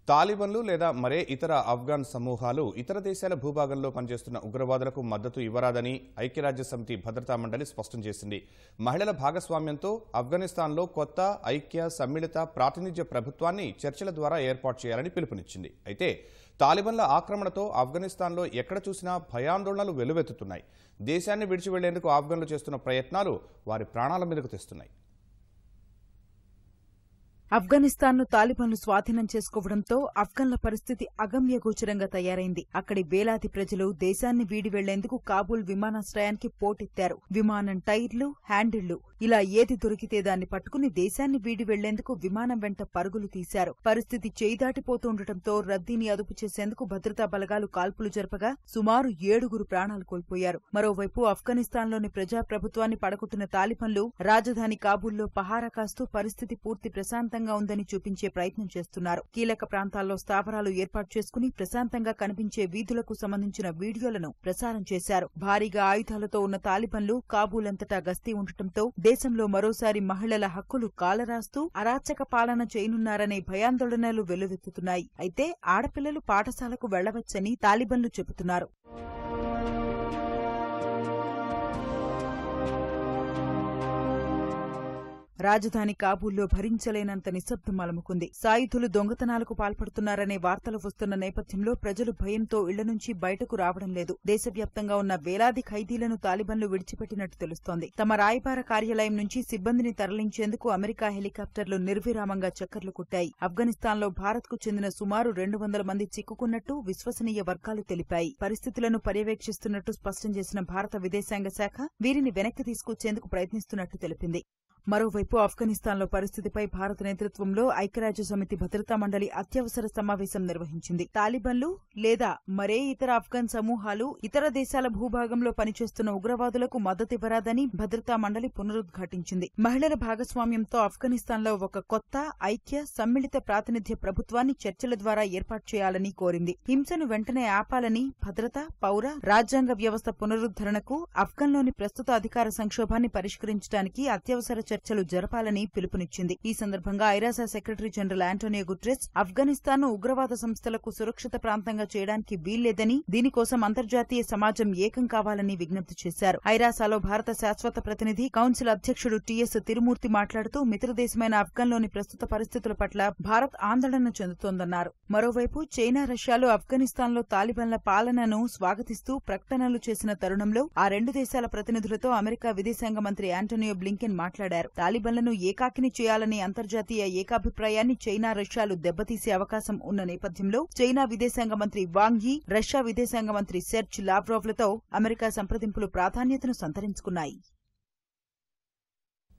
తాలిబన్లు లేదా మరే ఇతర ఆఫ్ఘాన్ సమూహాలు ఇతర దేశాల భూభాగంలో పనిచేస్తున్న ఉగ్రవాదులకు మద్దతు ఇవ్వరాదని ఐక్యరాజ్య సమితి భద్రతా మండలి స్పష్టం చేసింది మహిళల భాగస్వామ్యంతో ఆఫ్ఘనిస్తాన్లో కొత్త ఐక్య సమ్మిళిత ప్రాతినిధ్య ప్రభుత్వాన్ని చర్చల ద్వారా ఏర్పాటు చేయాలని పిలుపునిచ్చింది అయితే తాలిబన్ల ఆక్రమణతో ఆఫ్ఘనిస్తాన్లో ఎక్కడ చూసినా భయాందోళనలు వెలువెత్తుతున్నాయి దేశాన్ని విడిచి వెళ్లేందుకు ఆఫ్ఘన్లు చేస్తున్న ప్రయత్నాలు వారి ప్రాణాల మీదకు తెస్తున్నాయి ఆఫ్ఘనిస్తాన్ను తాలిబాన్లు స్వాధీనం చేసుకోవడంతో ఆఫ్ఘన్ల పరిస్థితి అగమ్యగోచరంగా తయారైంది అక్కడి వేలాది ప్రజలు దేశాన్ని వీడి వెళ్లేందుకు కాబూల్ విమానాశ్రయానికి పోటెత్తారు విమానం టైర్లు హ్యాండిళ్లు ఇలా ఏది దొరికితే దాన్ని పట్టుకుని దేశాన్ని వీడి వెళ్లేందుకు విమానం వెంట పరుగులు తీశారు పరిస్థితి చేయి దాటిపోతుండటంతో రద్దీని అదుపు చేసేందుకు భద్రతా బలగాలు కాల్పులు జరపగా సుమారు ఏడుగురు ప్రాణాలు కోల్పోయారు మరోవైపు ఆఫ్ఘనిస్తాన్లోని ప్రజాప్రభుత్వాన్ని పడగొట్టిన తాలిబన్లు రాజధాని కాబూల్లో పహారా కాస్తూ పరిస్థితి పూర్తి ప్రశాంతంగా ఉందని చూపించే ప్రయత్నం చేస్తున్నారు కీలక ప్రాంతాల్లో స్థావరాలు ఏర్పాటు చేసుకుని ప్రశాంతంగా కనిపించే వీధులకు సంబంధించిన వీడియోలను ప్రసారం చేశారు భారీగా ఆయుధాలతో ఉన్న తాలిబన్లు కాబూల్ అంతటా గస్తీ ఉండటంతో దేశంలో మరోసారి మహిళల హక్కులు కాలరాస్తూ అరాచక పాలన చేయనున్నారనే భయాందోళనలు వెల్లువెత్తుతున్నాయి అయితే ఆడపిల్లలు పాఠశాలకు వెళ్లవచ్చని తాలిబన్లు చెబుతున్నారు రాజధాని కాబూల్లో భరించలేనంత నిశ్శబ్దం అలముకుంది సాయుధులు దొంగతనాలకు పాల్పడుతున్నారనే వార్తలు వస్తున్న నేపథ్యంలో ప్రజలు భయంతో ఇళ్ల నుంచి బయటకు రావడం లేదు దేశవ్యాప్తంగా ఉన్న వేలాది ఖైదీలను తాలిబన్లు విడిచిపెట్టినట్టు తెలుస్తోంది తమ రాయబార కార్యాలయం నుంచి సిబ్బందిని తరలించేందుకు అమెరికా హెలికాప్టర్లు నిర్విరామంగా చక్కర్లు కొట్టాయి ఆఫ్ఘనిస్తాన్లో భారత్కు చెందిన సుమారు రెండు వందల మంది చిక్కుకున్నట్టు విశ్వసనీయ వర్గాలు తెలిపాయి పరిస్థితులను పర్యవేక్షిస్తున్నట్టు స్పష్టం చేసిన భారత విదేశాంగ శాఖ వీరిని వెనక్కి తీసుకొచ్చేందుకు ప్రయత్నిస్తున్నట్టు తెలిపింది మరోవైపు ఆఫ్ఘనిస్తాన్లో పరిస్థితిపై భారత నేతృత్వంలో ఐక్యరాజ్య సమితి భద్రతా మండలి అత్యవసర సమావేశం నిర్వహించింది తాలిబన్లు లేదా మరే ఇతర ఆఫ్ఘన్ సమూహాలు ఇతర దేశాల భూభాగంలో పనిచేస్తున్న ఉగ్రవాదులకు మద్దతివ్వరాదని భద్రతా మండలి పునరుద్ఘాటించింది మహిళల భాగస్వామ్యంతో ఆఫ్ఘనిస్తాన్లో ఒక కొత్త ఐక్య సమ్మిళిత ప్రాతినిధ్య ప్రభుత్వాన్ని చర్చల ద్వారా ఏర్పాటు చేయాలని కోరింది హింసను వెంటనే ఆపాలని భద్రత పౌర రాజ్యాంగ వ్యవస్థ పునరుద్దరణకు ఆఫ్ఘన్లోని ప్రస్తుత అధికార సంక్షోభాన్ని పరిష్కరించడానికి అత్యవసర చర్చలు జరపాలని పిలుపునిచ్చింది ఈ సందర్భంగా ఐరాసా సెక్రటరీ జనరల్ ఆంటోనియో గుట్రెస్ ఆఫ్ఘనిస్తాన్ను ఉగ్రవాద సంస్థలకు సురక్షిత ప్రాంతంగా చేయడానికి వీల్లేదని దీనికోసం అంతర్జాతీయ సమాజం ఏకం కావాలని విజ్ఞప్తి చేశారు ఐరాసాలో భారత శాశ్వత ప్రతినిధి కౌన్సిల్ అధ్యక్షుడు టీఎస్ తిరుమూర్తి మాట్లాడుతూ మిత్రదేశమైన ఆఫ్ఘన్లోని ప్రస్తుత పరిస్థితుల పట్ల భారత్ ఆందోళన చెందుతోందన్నారు మరోవైపు చైనా రష్యాలు ఆఫ్ఘనిస్తాన్లో తాలిబాన్ల పాలనను స్వాగతిస్తూ ప్రకటనలు చేసిన తరుణంలో ఆ రెండు దేశాల ప్రతినిధులతో అమెరికా విదేశాంగ మంత్రి ఆంటోనియో బ్లింకెన్ మాట్లాడారు తాలిబన్లను ఏకాకిని చేయాలనే అంతర్జాతీయ ఏకాభిప్రాయాన్ని చైనా రష్యాలు దెబ్బతీసే అవకాశం ఉన్న నేపథ్యంలో చైనా విదేశాంగ మంత్రి వాంగ్ యీ రష్యా విదేశాంగ మంత్రి సెర్చ్ లావ్రోవ్లతో అమెరికా సంప్రదింపులు ప్రాధాన్యతను సంతరించుకున్నాయి